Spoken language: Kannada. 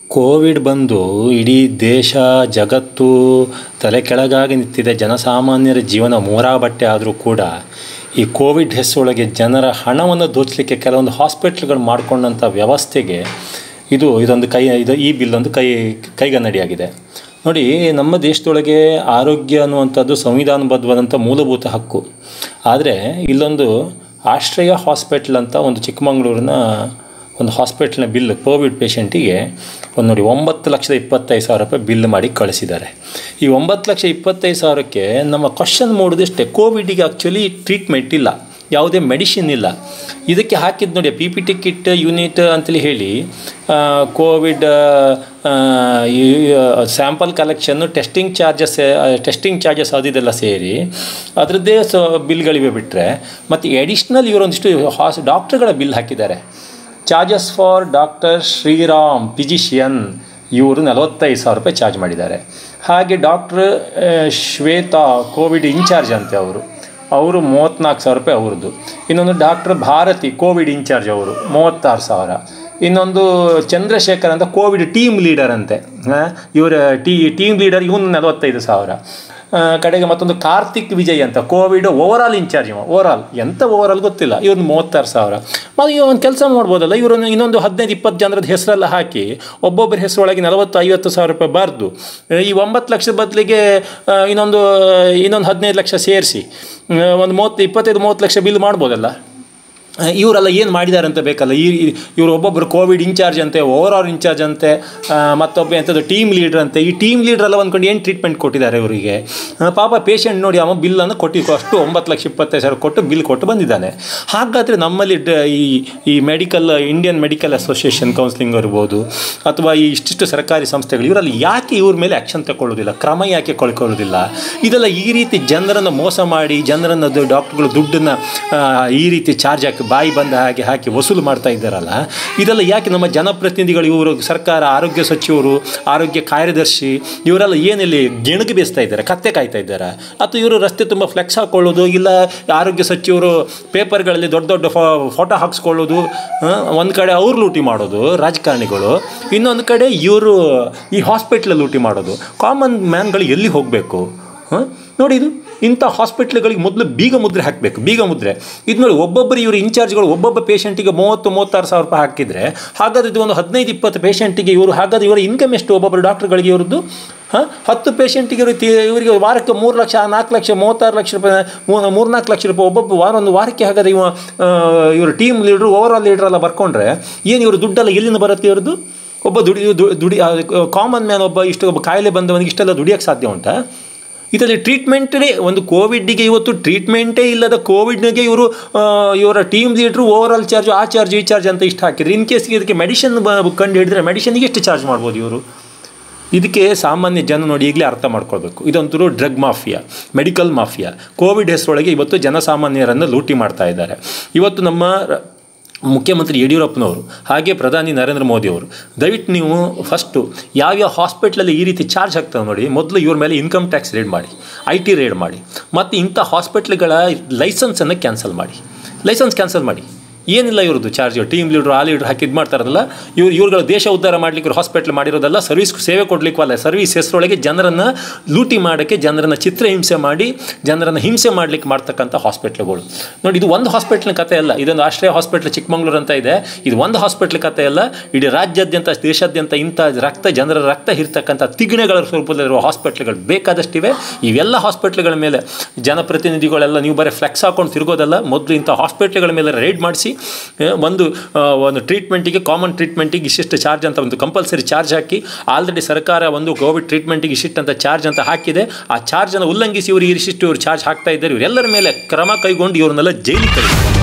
ಕೋವಿಡ್ ಬಂದು ಇಡೀ ದೇಶ ಜಗತ್ತು ತಲೆ ಕೆಳಗಾಗಿ ನಿಂತಿದೆ ಜನಸಾಮಾನ್ಯರ ಜೀವನ ಮೂರಾಬಟ್ಟೆ ಆದರೂ ಕೂಡ ಈ ಕೋವಿಡ್ ಹೆಸರೊಳಗೆ ಜನರ ಹಣವನ್ನು ದೋಚಲಿಕ್ಕೆ ಕೆಲವೊಂದು ಹಾಸ್ಪಿಟ್ಲ್ಗಳು ಮಾಡಿಕೊಂಡಂಥ ವ್ಯವಸ್ಥೆಗೆ ಇದು ಇದೊಂದು ಕೈ ಇದು ಈ ಬಿಲ್ ಒಂದು ಕೈ ಕೈಗನ್ನಡಿಯಾಗಿದೆ ನೋಡಿ ನಮ್ಮ ದೇಶದೊಳಗೆ ಆರೋಗ್ಯ ಅನ್ನುವಂಥದ್ದು ಸಂವಿಧಾನಬದ್ಧವಾದಂಥ ಮೂಲಭೂತ ಹಕ್ಕು ಆದರೆ ಇಲ್ಲೊಂದು ಆಶ್ರಯ ಹಾಸ್ಪಿಟ್ಲ್ ಅಂತ ಒಂದು ಚಿಕ್ಕಮಗಳೂರಿನ ಒಂದು ಹಾಸ್ಪಿಟ್ಲ್ನ ಬಿಲ್ ಕೋವಿಡ್ ಪೇಷಂಟಿಗೆ ಒಂದು ನೋಡಿ ಒಂಬತ್ತು ಲಕ್ಷದ ಇಪ್ಪತ್ತೈದು ಸಾವಿರ ರೂಪಾಯಿ ಬಿಲ್ ಮಾಡಿ ಕಳಿಸಿದ್ದಾರೆ ಈ ಒಂಬತ್ತು ಲಕ್ಷ ಇಪ್ಪತ್ತೈದು ಸಾವಿರಕ್ಕೆ ನಮ್ಮ ಕ್ವಶನ್ ಮೂಡಿದಷ್ಟೇ ಕೋವಿಡಿಗೆ ಆ್ಯಕ್ಚುಲಿ ಟ್ರೀಟ್ಮೆಂಟ್ ಇಲ್ಲ ಯಾವುದೇ ಮೆಡಿಸಿನ್ ಇಲ್ಲ ಇದಕ್ಕೆ ಹಾಕಿದ್ದು ನೋಡಿ P P T kit unit ಅಂತೇಳಿ ಹೇಳಿ ಕೋವಿಡ್ ಸ್ಯಾಂಪಲ್ ಕಲೆಕ್ಷನ್ನು ಟೆಸ್ಟಿಂಗ್ ಚಾರ್ಜಸ್ ಟೆಸ್ಟಿಂಗ್ ಚಾರ್ಜಸ್ ಅದಿದೆಲ್ಲ ಸೇರಿ ಅದರದ್ದೇ ಸೊ ಬಿಲ್ಗಳಿವೆ ಬಿಟ್ಟರೆ ಮತ್ತು ಎಡಿಷ್ನಲ್ ಇವರೊಂದಿಷ್ಟು ಹಾಸ್ ಡಾಕ್ಟ್ರುಗಳ ಬಿಲ್ ಹಾಕಿದ್ದಾರೆ charges for doctor Shriram physician ಇವರು ನಲವತ್ತೈದು ಸಾವಿರ ರೂಪಾಯಿ ಚಾರ್ಜ್ ಮಾಡಿದ್ದಾರೆ ಹಾಗೆ ಡಾಕ್ಟ್ರ್ ಶ್ವೇತಾ ಕೋವಿಡ್ ಇನ್ಚಾರ್ಜ್ ಅಂತೆ ಅವರು ಅವರು ಮೂವತ್ತ್ನಾಲ್ಕು ಸಾವಿರ ರೂಪಾಯಿ ಅವ್ರದ್ದು ಇನ್ನೊಂದು ಡಾಕ್ಟ್ರ್ ಭಾರತಿ ಕೋವಿಡ್ ಇನ್ಚಾರ್ಜ್ ಅವರು ಮೂವತ್ತಾರು ಸಾವಿರ ಇನ್ನೊಂದು ಚಂದ್ರಶೇಖರ್ ಅಂತ ಕೋವಿಡ್ ಟೀಮ್ ಲೀಡರ್ ಅಂತೆ ಇವರ ಟೀ ಟೀಮ್ ಲೀಡರ್ ಇವನು ನಲವತ್ತೈದು ಸಾವಿರ ಕಡೆಗೆ ಮತ್ತೊಂದು ಕಾರ್ತಿಕ್ ವಿಜಯ್ ಅಂತ ಕೋವಿಡ್ ಓವರಾಲ್ ಇನ್ಚಾರ್ಜ್ ಇವ ಓವರಾಲ್ ಎಂಥ ಓವರಾಲ್ ಗೊತ್ತಿಲ್ಲ ಇವ್ರದ್ದು ಮೂವತ್ತಾರು ಸಾವಿರ ಮತ್ತು ಇವ ಒಂದು ಕೆಲಸ ಮಾಡ್ಬೋದಲ್ಲ ಇವರನ್ನು ಇನ್ನೊಂದು ಹದಿನೈದು ಇಪ್ಪತ್ತು ಜನರದ ಹೆಸರೆಲ್ಲ ಹಾಕಿ ಒಬ್ಬೊಬ್ಬರ ಹೆಸರೊಳಗೆ ನಲವತ್ತು ಐವತ್ತು ಸಾವಿರ ರೂಪಾಯಿ ಬರೆದು ಈ ಒಂಬತ್ತು ಲಕ್ಷದ ಬದಲಿಗೆ ಇನ್ನೊಂದು ಇನ್ನೊಂದು ಹದಿನೈದು ಲಕ್ಷ ಸೇರಿಸಿ ಒಂದು ಮೂವತ್ತು ಇಪ್ಪತ್ತೈದು ಮೂವತ್ತು ಲಕ್ಷ ಬಿಲ್ ಮಾಡ್ಬೋದಲ್ಲ ಇವರೆಲ್ಲ ಏನು ಮಾಡಿದ್ದಾರೆ ಅಂತ ಬೇಕಲ್ಲ ಈ ಇವರು ಒಬ್ಬೊಬ್ಬರು ಕೋವಿಡ್ ಇನ್ಚಾರ್ಜ್ ಅಂತೆ ಓವರ್ ಆಲ್ ಇನ್ಚಾರ್ಜ್ ಅಂತೆ ಮತ್ತೊಬ್ಬ ಎಂಥದ್ದು ಟೀಮ್ ಲೀಡ್ರ್ ಅಂತೆ ಈ ಟೀಮ್ ಲೀಡ್ರೆಲ್ಲ ಅಂದ್ಕೊಂಡು ಏನು ಟ್ರೀಟ್ಮೆಂಟ್ ಕೊಟ್ಟಿದ್ದಾರೆ ಇವರಿಗೆ ಪಾಪ ಪೇಷಂಟ್ ನೋಡಿ ಅವ ಬಿಲ್ಲನ್ನು ಕೊಟ್ಟು ಅಷ್ಟು ಒಂಬತ್ತು ಲಕ್ಷ ಇಪ್ಪತ್ತೈದು ಸಾವಿರ ಕೊಟ್ಟು ಬಿಲ್ ಕೊಟ್ಟು ಬಂದಿದ್ದಾನೆ ಹಾಗಾದರೆ ನಮ್ಮಲ್ಲಿ ಈ ಈ medical Indian Medical Association counselling ಇರ್ಬೋದು ಅಥವಾ ಈ ಇಷ್ಟಿಷ್ಟು ಸರ್ಕಾರಿ ಸಂಸ್ಥೆಗಳು ಇವರಲ್ಲಿ ಯಾಕೆ ಇವ್ರ ಮೇಲೆ ಆ್ಯಕ್ಷನ್ ತಗೊಳ್ಳೋದಿಲ್ಲ ಕ್ರಮ ಯಾಕೆ ಕಳ್ಕೊಳ್ಳೋದಿಲ್ಲ ಇದೆಲ್ಲ ಈ ರೀತಿ ಜನರನ್ನು ಮೋಸ ಮಾಡಿ ಜನರನ್ನು ಡಾಕ್ಟ್ರುಗಳು ದುಡ್ಡನ್ನು ಈ ರೀತಿ ಚಾರ್ಜ್ ಹಾಕಿ ಬಾಯಿ ಬಂದ ಹಾಗೆ ಹಾಕಿ ವಸೂಲು ಮಾಡ್ತಾ ಇದ್ದಾರಲ್ಲ ಇದೆಲ್ಲ ಯಾಕೆ ನಮ್ಮ ಜನಪ್ರತಿನಿಧಿಗಳು ಇವರು ಸರ್ಕಾರ ಆರೋಗ್ಯ ಸಚಿವರು ಆರೋಗ್ಯ ಕಾರ್ಯದರ್ಶಿ ಇವರೆಲ್ಲ ಏನಲ್ಲಿ ಗೆಣಗು ಬೇಯಿಸ್ತಾ ಇದ್ದಾರೆ ಕತ್ತೆ ಕಾಯ್ತಾ ಇದ್ದಾರೆ ಅಥವಾ ಇವರು ರಸ್ತೆ ತುಂಬ ಫ್ಲೆಕ್ಸ್ ಹಾಕ್ಕೊಳ್ಳೋದು ಇಲ್ಲ ಆರೋಗ್ಯ ಸಚಿವರು ಪೇಪರ್ಗಳಲ್ಲಿ ದೊಡ್ಡ ದೊಡ್ಡ ಫೋಟೋ ಹಾಕ್ಸ್ಕೊಳ್ಳೋದು ಒಂದು ಕಡೆ ಅವ್ರು ಲೂಟಿ ಮಾಡೋದು ರಾಜಕಾರಣಿಗಳು ಇನ್ನೊಂದು ಕಡೆ ಇವರು ಈ ಹಾಸ್ಪಿಟ್ಲಲ್ಲಿ ಲೂಟಿ ಮಾಡೋದು ಕಾಮನ್ ಮ್ಯಾನ್ಗಳು ಎಲ್ಲಿ ಹೋಗಬೇಕು ಹಾಂ ನೋಡಿ ಇದು ಇಂಥ ಹಾಸ್ಪಿಟ್ಲ್ಗಳಿಗೆ ಮೊದಲು ಬೀಗ ಮುದ್ರೆ ಹಾಕಬೇಕು ಬೀಗ ಮುದ್ರೆ ಇದು ನೋಡಿ ಒಬ್ಬೊಬ್ಬರು ಇವರು ಇನ್ಚಾರ್ಜ್ಗಳು ಒಬ್ಬೊಬ್ಬ ಪೇಷಂಟಿಗೆ ಮೂವತ್ತು ಮೂವತ್ತಾರು ಸಾವಿರ ರೂಪಾಯಿ ಹಾಕಿದರೆ ಹಾಗಾದ್ರೆ ಇದು ಒಂದು ಹದಿನೈದು ಇಪ್ಪತ್ತು ಪೇಷಂಟಿಗೆ ಇವರು ಹಾಗಾದ್ರೆ ಇವರ ಇನ್ಕಮ್ ಎಷ್ಟು ಒಬ್ಬೊಬ್ಬರು ಡಾಕ್ಟ್ರುಗಳಿಗೆ ಇವ್ರದ್ದು ಹಾಂ ಹತ್ತು ಪೇಷಂಟಿಗೆ ಇವರು ಇವರಿಗೆ ವಾರಕ್ಕೆ ಮೂರು ಲಕ್ಷ ನಾಲ್ಕು ಲಕ್ಷ ಮೂವತ್ತಾರು ಲಕ್ಷ ರೂಪಾಯಿ ಮೂರು ನಾಲ್ಕು ಲಕ್ಷ ರೂಪಾಯಿ ಒಬ್ಬೊಬ್ಬ ವಾರ ಒಂದು ವಾರಕ್ಕೆ ಹಾಗಾದ್ರೆ ಇವ ಇವರು team leader overall leader ಎಲ್ಲ ಬರ್ಕೊಂಡ್ರೆ ಏನು ಇವರು ದುಡ್ಡೆಲ್ಲ ಎಲ್ಲಿಂದ ಬರುತ್ತೆ ಇವ್ರದ್ದು ಒಬ್ಬ ದುಡಿ ದುಡಿ ಕಾಮನ್ ಮ್ಯಾನ್ ಒಬ್ಬ ಇಷ್ಟು ಒಬ್ಬ ಕಾಯಿಲೆ ಬಂದವನಿಗೆ ಇಷ್ಟೆಲ್ಲ ದುಡಿಯೋಕ್ಕೆ ಸಾಧ್ಯ ಉಂಟಾ ಇದರಲ್ಲಿ ಟ್ರೀಟ್ಮೆಂಟೇ ಒಂದು ಕೋವಿಡ್ಗೆ ಇವತ್ತು ಟ್ರೀಟ್ಮೆಂಟೇ ಇಲ್ಲದ ಕೋವಿಡ್ನಿಗೆ ಇವರು ಇವರ team leader overall charge ಆ ಚಾರ್ಜ್ ಈ ಚಾರ್ಜ್ ಅಂತ ಇಷ್ಟು ಹಾಕಿದ್ರು ಇನ್ ಕೇಸ್ಗೆ ಇದಕ್ಕೆ ಮೆಡಿಷನ್ ಕಂಡು ಹಿಡಿದ್ರೆ ಮೆಡಿಷನ್ಗೆ ಎಷ್ಟು ಚಾರ್ಜ್ ಮಾಡ್ಬೋದು ಇವರು ಇದಕ್ಕೆ ಸಾಮಾನ್ಯ ಜನ ನೋಡಿ ಈಗಲೇ ಅರ್ಥ ಮಾಡ್ಕೊಳ್ಬೇಕು ಇದೊಂಥರ drug mafia medical mafia Covid ಹೆಸರೊಳಗೆ ಇವತ್ತು ಜನಸಾಮಾನ್ಯರನ್ನು ಲೂಟಿ ಮಾಡ್ತಾ ಇದ್ದಾರೆ ಇವತ್ತು ನಮ್ಮ ಮುಖ್ಯಮಂತ್ರಿ ಯಡಿಯೂರಪ್ಪನವರು ಹಾಗೆ ಪ್ರಧಾನಿ ನರೇಂದ್ರ ಮೋದಿಯವರು ದಯವಿಟ್ಟು ನೀವು ಫಸ್ಟು ಯಾವ್ಯಾವ ಹಾಸ್ಪಿಟ್ಲಲ್ಲಿ ಈ ರೀತಿ ಚಾರ್ಜ್ ಆಗ್ತವೆ ನೋಡಿ ಮೊದಲು ಇವ್ರ ಮೇಲೆ ಇನ್ಕಮ್ ಟ್ಯಾಕ್ಸ್ ರೇಡ್ ಮಾಡಿ ಐ ಟಿ ರೇಡ್ ಮಾಡಿ ಮತ್ತು ಇಂಥ ಹಾಸ್ಪಿಟ್ಲ್ಗಳ ಲೈಸೆನ್ಸನ್ನು ಕ್ಯಾನ್ಸಲ್ ಮಾಡಿ ಲೈಸೆನ್ಸ್ ಕ್ಯಾನ್ಸಲ್ ಮಾಡಿ ಏನಿಲ್ಲ ಇವ್ರದ್ದು ಚಾರ್ಜ್ ಟೀಮ್ ಲೀಡ್ರು ಆ ಲೀಡ್ರ್ ಹಾಕಿ ಇದು ಮಾಡ್ತಾರಲ್ಲ ಇವ್ರು ಇವ್ರುಗಳ ದೇಶ ಉದ್ಧಾರ ಮಾಡಲಿಕ್ಕೆ ಹಾಸ್ಪಿಟ್ಲ್ ಮಾಡಿರೋದಲ್ಲ ಸರ್ವಿಸ್ ಸೇವೆ ಕೊಡಲಿಕ್ಕಲ್ಲ ಸರ್ವಿಸ್ ಹೆಸರೊಳಗೆ ಜನರನ್ನು ಲೂಟಿ ಮಾಡೋಕ್ಕೆ ಜನರನ್ನು ಚಿತ್ರಹಿಂಸೆ ಮಾಡಿ ಜನರನ್ನು ಹಿಂಸೆ ಮಾಡಲಿಕ್ಕೆ ಮಾಡ್ತಕ್ಕಂಥ ಹಾಸ್ಪಿಟ್ಲ್ಗಳು ನೋಡಿ ಇದು ಒಂದು ಹಾಸ್ಪಿಟ್ಲ್ನ ಕತೆ ಅಲ್ಲ ಇದೊಂದು ಆಶ್ರಯ ಹಾಸ್ಪಿಟ್ಲ್ ಚಿಕ್ಕಮಂಗ್ಳೂರು ಅಂತ ಇದೆ ಇದು ಒಂದು ಹಾಸ್ಪಿಟ್ಲ್ ಕತೆ ಅಲ್ಲ ಇಡೀ ರಾಜ್ಯಾದ್ಯಂತ ದೇಶಾದ್ಯಂತ ಇಂಥ ರಕ್ತ ಜನರ ರಕ್ತ ಹಿರ್ತಕ್ಕಂಥ ತಿಗಣೆಗಳ ಸ್ವರೂಪದಲ್ಲಿರುವ ಹಾಸ್ಪಿಟ್ಲ್ಗಳು ಬೇಕಾದಷ್ಟಿವೆ ಇವೆಲ್ಲ ಹಾಸ್ಪಿಟ್ಲ್ಗಳ ಮೇಲೆ ಜನಪ್ರತಿನಿಧಿಗಳೆಲ್ಲ ನೀವು ಬರೀ ಫ್ಲೆಕ್ಸ್ ಹಾಕೊಂಡು ತಿರುಗೋದಲ್ಲ ಮೊದಲು ಇಂಥ ಹಾಸ್ಪಿಟ್ಲ್ಗಳ ಮೇಲೆ ರೈಡ್ ಮಾಡಿಸಿ ಒಂದು ಒಂದು ಟ್ರೀಟ್ಮೆಂಟಿಗೆ ಕಾಮನ್ ಟ್ರೀಟ್ಮೆಂಟಿಗೆ ಇಷ್ಟಿಷ್ಟು ಚಾರ್ಜ್ ಅಂತ ಒಂದು ಕಂಪಲ್ಸರಿ ಚಾರ್ಜ್ ಹಾಕಿ ಆಲ್ರೆಡಿ ಸರ್ಕಾರ ಒಂದು ಕೋವಿಡ್ ಟ್ರೀಟ್ಮೆಂಟಿಗೆ ಇಷ್ಟಿಷ್ಟು ಅಂತ ಚಾರ್ಜ್ ಅಂತ ಹಾಕಿದೆ ಆ ಚಾರ್ಜನ್ನು ಉಲ್ಲಂಘಿಸಿ ಇವರು ಇಷ್ಟಿಷ್ಟು ಇವರು ಚಾರ್ಜ್ ಹಾಕ್ತಾ ಇದ್ದಾರೆ ಇವರೆಲ್ಲರ ಮೇಲೆ ಕ್ರಮ ಕೈಗೊಂಡು ಇವ್ರನ್ನೆಲ್ಲ ಜೈಲಿಗೆ ಕಳಿಸ್ತಾರೆ